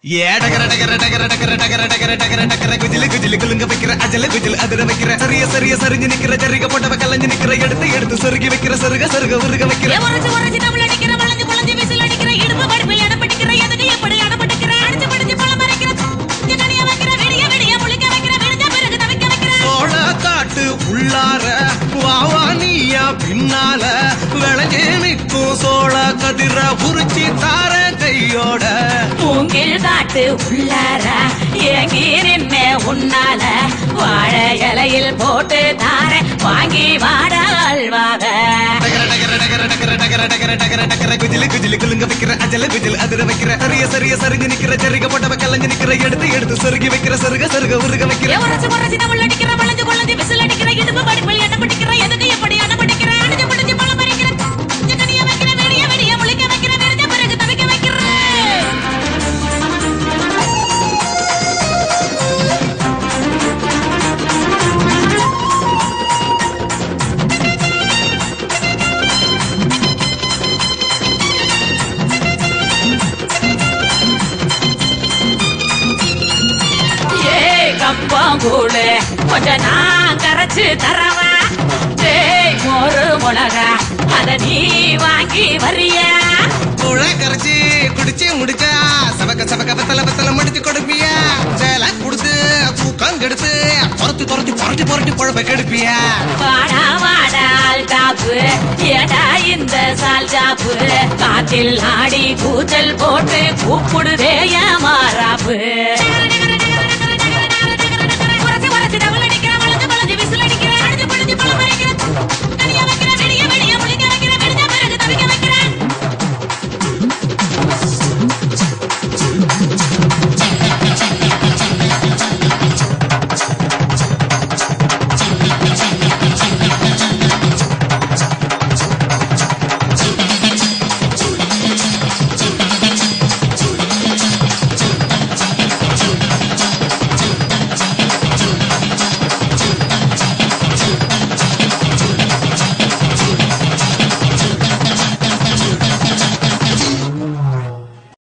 ஏ டகர டகர டகர டகர டகர டகர டகர டகர குஜிலு குஜிலு குலுங்க வைக்கிற அஜல குஜில் அதிர வைக்கிற சரிய சரிய சரிஞ்சு நிக்கிற ஜரிக போட்டவ கலஞ்சு நிக்கிற எடுத்து எடுத்து சொருகி வைக்கிற சொருக சொருக உருக வைக்கிற ஏ உரைச்சு உரைச்சு தமிழ் அடிக்கிற வளைஞ்சு வளைஞ்சு விசில் அடிக்கிற இடுப்பு படிப்பில் அடப்படிக்கிற எதுக்கு எப்படி அடப்படிக்கிற அடிச்சு படிச்சு பழம் மறைக்கிற கனிய வைக்கிற விடிய விடிய முழிக்க வைக்கிற விடிஞ்ச பிறகு தவிக்க வைக்கிற சோழ காட்டு உள்ளார வாவா நீயா பின்னால விளைஞ்சு நிற்கும் சோழ கதிர உரிச்சி தார கையோட மூங்கில் காட்டு உள்ளார ஏங்கி நின்ன உன்னால வாழை இலையில் போட்டு தார வாங்கி வாட அல்வாக டகர டகர டகர டகர டகர டகர டகர டகர குஜிலு குஜிலு குலுங்க வைக்கிற அஜல குஜில் அதிர வைக்கிற சரிய சரிய சரிஞ்சு நிக்கிற ஜரிக போட்டவ கலஞ்சு நிக்கிற எடுத்து எடுத்து சொருகி வைக்கிற சொருக சொருக உருக வைக்கிற ஏ உரைச்சு உரைச்சு தமிழ் அடிக்கிற வளைஞ்சு வளைஞ்சு விசில் அடிக்கிற இடுப்பு படிப்பில் அடப்படிக்கிற எதுக்கு எப்படி அடப்படிக்கிற அடிச்சு படிச்சு பழம் மறைக்கிற கனிய வைக்கிற விடிய விடிய முழிக்க வைக்கிற விடிஞ்ச பிறகு தவிக்க வைக்கிற ஏய் கம்பங்கூழு கொஞ்ச நான் கரைச்சு தரவா டேய் மோரு மிளகா அத நீ வாங்கி வரியா கூழ கரைச்சி குடிச்சு முடிச்சா சபக்க சபக்க பத்தல பத்தல முடிச்சு கொடுப்பியா சேலை கொடுத்து தூக்கம் கெடுத்து துரத்தி துரத்தி புரட்டி புரட்டி குழப்ப கெடுப்பியா வாடா வாடால் டாப்பு ஏடா இந்த சால் டாப்பு காத்தில் ஆடி கூச்சல் போட்டு கூப்பிடுதே மாறாப்பு